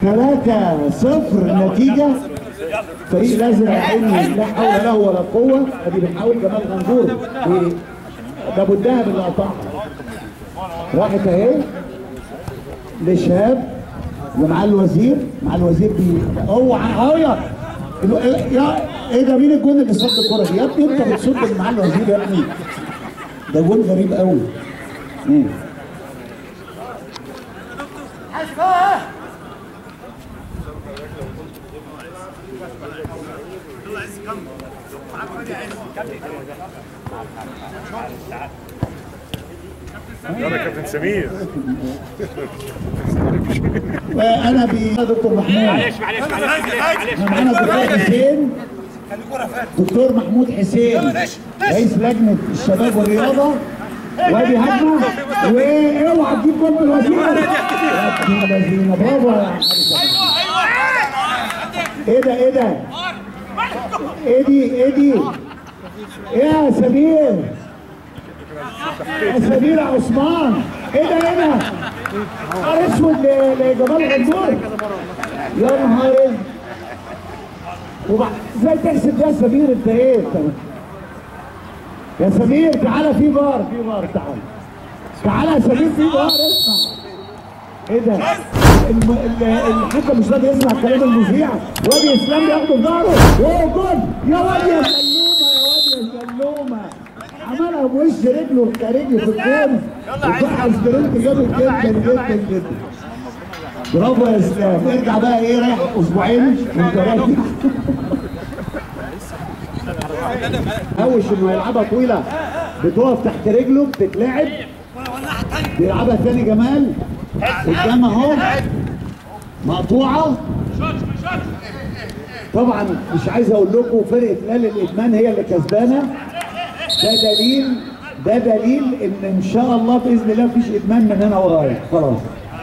ثلاثة صفر النتيجة فريق الازرق عيني لا حول له ولا قوة ادي بنحاول جمال غندور ب- ده ابو الدهب اللي قطعها راحت اهي لشهاب ومعاه الوزير مع الوزير بي اوعى اهو يا يا ايه ده مين الجون اللي صد الكرة دي؟ يا ابني انت بتصد اللي معاه الوزير يا ابني ده جون غريب قوي مم. يلا كابتن سمير وانا ب دكتور محمود معلش معلش معلش معلش معانا دكتور حسين دكتور محمود حسين رئيس لجنه الشباب والرياضه وادي هجمه واوعى تجيب جول بالوزير يا ابن الذين برافو يا حارس ايه ده ايه ده ايه دي ايه دي ايه يا سمير يا سمير يا عثمان ايه ده ايه ده نهار اسود ل- لجمال غندور يا نهار اسود وبعد ازاي تحسب ده يا سمير انت ايه انت يا سمير تعالى في بار في بار تعالى تعالى يا سمير في بار اسمع ايه ده الم... ال- الحكم مش راضي يسمع كلام المذيع وادي اسلام بياخده في ظهره اوه جول يا واد يا سلومه يا واد يا سلومه عملها بوش رجله الخارجي في الجون وضحى سبرنت جامد جدا جدا جدا برافو يا اسلام ارجع بقى ايه رايح اسبوعين وانت راجع هوش انه يلعبها طويله بتقف تحت رجله بتتلعب بيلعبها تاني جمال قدام اهو مقطوعه طبعا مش عايز اقول لكم فرقه هلال الادمان هي اللي كسبانه ده دليل ده دليل ان ان شاء الله باذن الله مفيش ادمان من هنا ورايا خلاص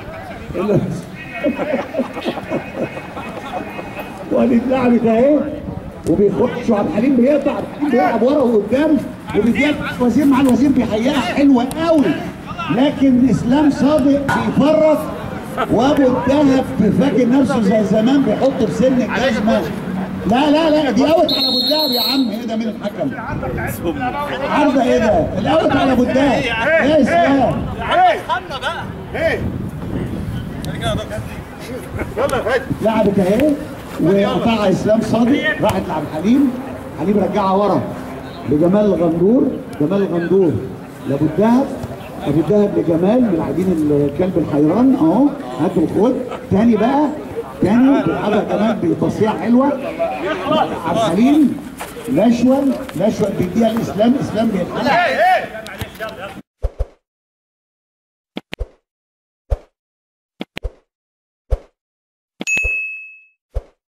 وادي اتلعبت اهي وبيخش عبد الحليم بيقطع عبد الحليم بيلعب ورا وقدام وبيديها الوزير مع الوزير بيحييها حلوه قوي لكن اسلام صادق بيفرط وابو الدهب فاكر نفسه زي زمان بيحط في سن الجزمه لا لا لا دي اوت على ابو الدهب يا عم ايه ده مين الحكم؟ عارفه ايه ده؟ الاوت على ابو الدهب يا اسلام لعبت اهي وقطعها اسلام صادق راحت لعبد الحليم حليم رجعها ورا لجمال غندور جمال غندور لابو الدهب ابو الدهب لجمال ملاعبين الكلب الحيران اهو هاتوا خد تاني بقى تاني بيلعبها جمال بتصيع حلوه عبد الحليم نشوى نشوى بيديها الاسلام اسلام بيلعبها